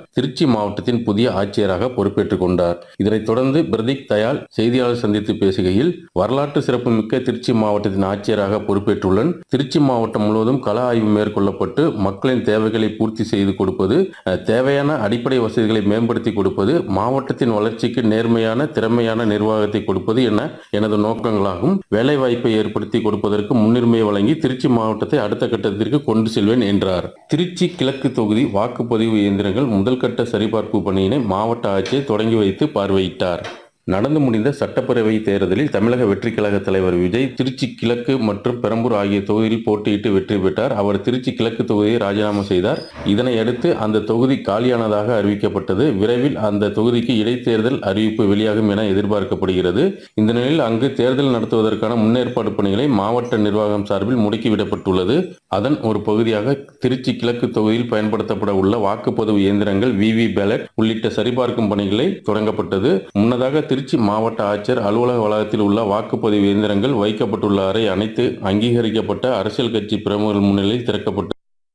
திருச்சி மாவட்டத்தின் புதிய ஆட்சியராக பொறுப்பேற்றுக் கொண்டார் இதனைத் தொடர்ந்து பிரதீக் தயாள் செய்தியாளர் சந்தித்து பேசுகையில் வரலாற்று சிறப்புமிக்க திருச்சி மாவட்டத்தின் ஆட்சியராக பொறுப்பேற்றுள்ளன் திருச்சி மாவட்டம் முழுவதும் கள ஆய்வு மேற்கொள்ளப்பட்டு மக்களின் தேவைகளை பூர்த்தி செய்து கொடுப்பது அஹ், தேவையான அடிப்படை வசதிகளை மேம்படுத்தி கொடுப்பது மாவட்டத்தின் வளர்ச்சிக்கு நேர்மையான திறமையான நிர்வாகத்தை கொடுப்பது என எனது நோக்கங்களாகும் வேலைவாய்ப்பை ஏற்படுத்தி கொடுப்பதற்கு முன்னுரிமை வழங்கி திருச்சி மாவட்டத்தை அடுத்த கட்டத்திற்கு கொண்டு செல்வேன் என்றார் திருச்சி கிழக்கு தொகுதி வாக்குப்பதிவு இயந்திரங்கள் முதல் கட்ட சரிபார்ப்பு பணியினை மாவட்ட ஆட்சியர் தொடங்கி வைத்து பார்வையிட்டார் நடந்து முடிந்த சட்டப்பேரவை தேர்தலில் தமிழக வெற்றி கழக தலைவர் விஜய் திருச்சி கிழக்கு மற்றும் பெரம்பூர் ஆகிய தொகுதியில் போட்டியிட்டு வெற்றி பெற்றார் அவர் திருச்சி கிழக்கு தொகுதியை ராஜினாமா செய்தார் இதனை அடுத்து அந்த தொகுதி காலியானதாக அறிவிக்கப்பட்டது விரைவில் அந்த தொகுதிக்கு இடைத்தேர்தல் அறிவிப்பு வெளியாகும் என எதிர்பார்க்கப்படுகிறது இந்த நிலையில் அங்கு தேர்தல் நடத்துவதற்கான முன்னேற்பாடு பணிகளை மாவட்ட நிர்வாகம் சார்பில் முடுக்கிவிடப்பட்டுள்ளது அதன் ஒரு பகுதியாக திருச்சி கிழக்கு தொகுதியில் பயன்படுத்தப்பட உள்ள வாக்குப்பதிவு இயந்திரங்கள் விவி பேலட் உள்ளிட்ட சரிபார்க்கும் பணிகளை தொடங்கப்பட்டது முன்னதாக திருச்சி மாவட்ட ஆட்சியர் அலுவலக வளாகத்தில் உள்ள வாக்குப்பதிவு இயந்திரங்கள் வைக்கப்பட்டுள்ள அறை அனைத்து அங்கீகரிக்கப்பட்ட அரசியல் கட்சி பிரமுகர்கள் முன்னிலையில் திறக்கப்பட்டு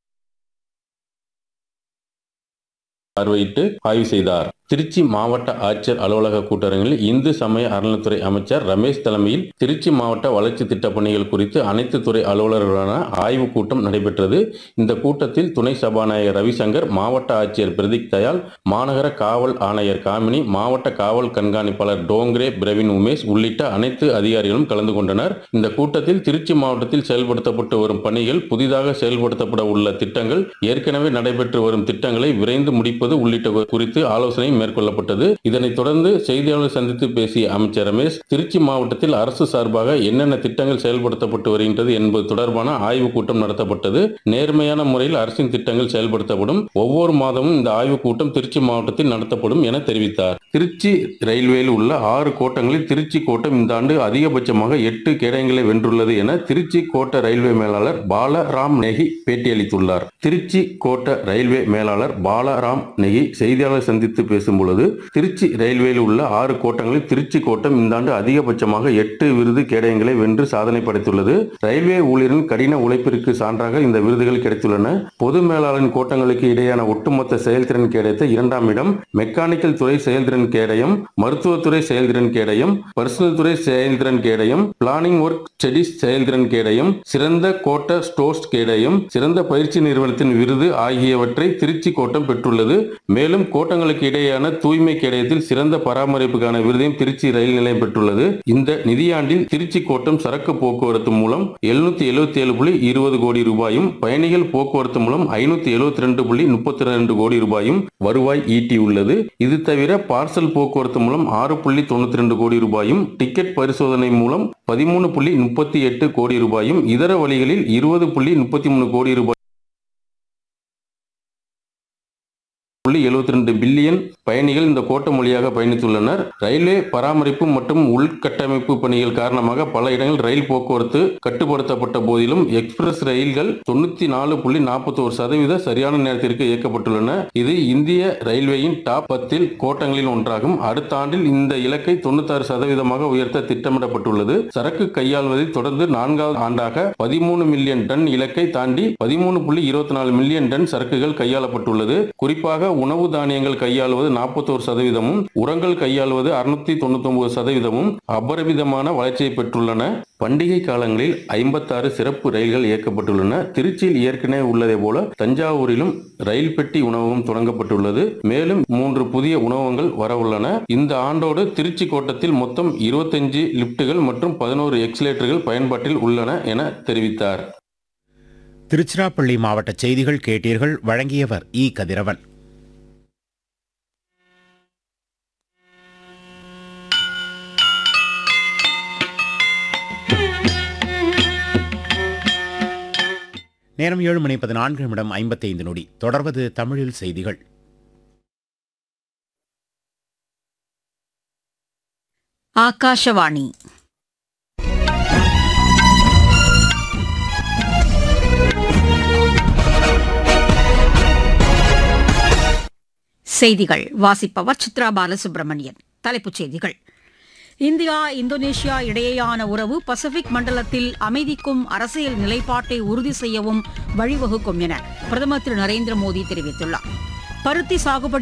பார்வையிட்டு ஆய்வு செய்தார் திருச்சி மாவட்ட ஆட்சியர் அலுவலக கூட்டரங்கில் இந்து சமய அறநிலைத்துறை அமைச்சர் ரமேஷ் தலைமையில் திருச்சி மாவட்ட வளர்ச்சி திட்டப் பணிகள் குறித்து அனைத்து துறை அலுவலர்களான ஆய்வுக் கூட்டம் நடைபெற்றது இந்த கூட்டத்தில் துணை சபாநாயகர் ரவிசங்கர் மாவட்ட ஆட்சியர் பிரதீக் தயாள் மாநகர காவல் ஆணையர் காமினி மாவட்ட காவல் கண்காணிப்பாளர் டோங்ரே பிரவீன் உமேஷ் உள்ளிட்ட அனைத்து அதிகாரிகளும் கலந்து கொண்டனர் இந்த கூட்டத்தில் திருச்சி மாவட்டத்தில் செயல்படுத்தப்பட்டு வரும் பணிகள் புதிதாக செயல்படுத்தப்பட உள்ள திட்டங்கள் ஏற்கனவே நடைபெற்று வரும் திட்டங்களை விரைந்து முடிப்பது உள்ளிட்ட குறித்து ஆலோசனை மேற்கொள்ளப்பட்டது இதனைத் தொடர்ந்து செய்தியாளர் சந்தித்து பேசிய அமைச்சர் ரமேஷ் திருச்சி மாவட்டத்தில் அரசு சார்பாக என்னென்ன திட்டங்கள் செயல்படுத்தப்பட்டு வருகின்றது என்பது தொடர்பான ஆய்வுக் கூட்டம் நடத்தப்பட்டது நேர்மையான முறையில் அரசின் திட்டங்கள் செயல்படுத்தப்படும் ஒவ்வொரு மாதமும் இந்த ஆய்வுக் கூட்டம் திருச்சி மாவட்டத்தில் நடத்தப்படும் என தெரிவித்தார் திருச்சி ரயில்வேயில் உள்ள ஆறு கோட்டங்களில் திருச்சி கோட்டம் இந்த ஆண்டு அதிகபட்சமாக எட்டு கேடயங்களை வென்றுள்ளது என திருச்சி கோட்ட ரயில்வே மேலாளர் பாலராம் நெகி பேட்டியளித்துள்ளார் திருச்சி கோட்ட ரயில்வே மேலாளர் பாலராம் நெகி செய்தியாளர் சந்தித்து பேசும் பொழுது திருச்சி ரயில்வேயில் உள்ள ஆறு கோட்டங்களில் திருச்சி கோட்டம் இந்த ஆண்டு அதிகபட்சமாக எட்டு விருது கேடயங்களை வென்று சாதனை படைத்துள்ளது ரயில்வே ஊழியரின் கடின உழைப்பிற்கு சான்றாக இந்த விருதுகள் கிடைத்துள்ளன பொது மேலாளரின் கோட்டங்களுக்கு இடையான ஒட்டுமொத்த செயல்திறன் கேடயத்தை இரண்டாம் இடம் மெக்கானிக்கல் துறை செயல்திறன் கேடயம் மருத்துவத்துறை செயல்திறன் கேடயம் பர்சனல் துறை செயல்திறன் கேடயம் பிளானிங் ஒர்க் ஸ்டடிஸ் செயல்திறன் கேடயம் சிறந்த கோட்ட ஸ்டோர்ஸ் கேடயம் சிறந்த பயிற்சி நிறுவனத்தின் விருது ஆகியவற்றை திருச்சி கோட்டம் பெற்றுள்ளது மேலும் கோட்டங்களுக்கு இடையேயான தூய்மை கேடயத்தில் சிறந்த பராமரிப்புக்கான விருதையும் திருச்சி ரயில் நிலையம் பெற்றுள்ளது இந்த நிதியாண்டில் திருச்சி கோட்டம் சரக்கு போக்குவரத்து மூலம் எழுநூத்தி எழுபத்தி ஏழு புள்ளி இருபது கோடி ரூபாயும் பயணிகள் போக்குவரத்து மூலம் ஐநூத்தி எழுபத்தி ரெண்டு புள்ளி முப்பத்தி ரெண்டு கோடி ரூபாயும் வருவாய் ஈட்டியுள்ளது இது தவிர பார்சல் போக்குவரத்து மூலம் ஆறு புள்ளி தொண்ணூத்தி ரெண்டு கோடி ரூபாயும் டிக்கெட் பரிசோதனை மூலம் பதிமூணு புள்ளி முப்பத்தி எட்டு கோடி ரூபாயும் இதர வழிகளில் இருபது புள்ளி முப்பத்தி மூணு கோடி ரூபாய் புள்ளி எழுபத்தி ரெண்டு பில்லியன் பயணிகள் இந்த கோட்டம் வழியாக பயணித்துள்ளனர் ரயில்வே பராமரிப்பு மற்றும் உள்கட்டமைப்பு பணிகள் காரணமாக பல இடங்களில் ரயில் போக்குவரத்து கட்டுப்படுத்தப்பட்ட போதிலும் எக்ஸ்பிரஸ் ரயில்கள் தொண்ணூத்தி நாலு புள்ளி நாற்பத்தி சதவீத சரியான நேரத்திற்கு இயக்கப்பட்டுள்ளன இது இந்திய ரயில்வேயின் டாப் பத்தில் கோட்டங்களில் ஒன்றாகும் அடுத்த ஆண்டில் இந்த இலக்கை தொண்ணூத்தாறு சதவீதமாக உயர்த்த திட்டமிடப்பட்டுள்ளது சரக்கு கையாள்வதில் தொடர்ந்து நான்காவது ஆண்டாக பதிமூணு மில்லியன் டன் இலக்கை தாண்டி பதிமூணு புள்ளி இருபத்தி நாலு மில்லியன் டன் சரக்குகள் கையாளப்பட்டுள்ளது குறிப்பாக உணவு தானியங்கள் கையாளுவது நாற்பத்தோரு சதவீதமும் உரங்கள் கையாளுவது அறுநூத்தி தொண்ணூத்தி ஒன்பது சதவீதமும் அபரிமிதமான வளர்ச்சியை பெற்றுள்ளன பண்டிகை காலங்களில் ஐம்பத்தாறு சிறப்பு ரயில்கள் இயக்கப்பட்டுள்ளன திருச்சியில் ஏற்கனவே உள்ளதை போல தஞ்சாவூரிலும் ரயில் பெட்டி உணவகம் தொடங்கப்பட்டுள்ளது மேலும் மூன்று புதிய உணவகங்கள் வரவுள்ளன இந்த ஆண்டோடு திருச்சி கோட்டத்தில் மொத்தம் இருபத்தஞ்சு லிப்டுகள் மற்றும் பதினோரு எக்ஸிலேட்டர்கள் பயன்பாட்டில் உள்ளன என தெரிவித்தார் திருச்சிராப்பள்ளி மாவட்ட செய்திகள் கேட்டீர்கள் வழங்கியவர் இ கதிரவன் நேரம் ஏழு மணி பதினான்கு நிமிடம் ஐம்பத்தைந்து நொடி தொடர்வது தமிழில் செய்திகள் ஆகாஷவாணி செய்திகள் வாசிப்பவர் சித்ரா பாலசுப்ரமணியன் தலைப்புச் செய்திகள் இந்தியா இந்தோனேஷியா இடையேயான உறவு பசிபிக் மண்டலத்தில் அமைதிக்கும் அரசியல் நிலைப்பாட்டை உறுதி செய்யவும் வழிவகுக்கும் என பிரதமர் திரு நரேந்திர மோடி தெரிவித்துள்ளார் பருத்தி சாகுபடி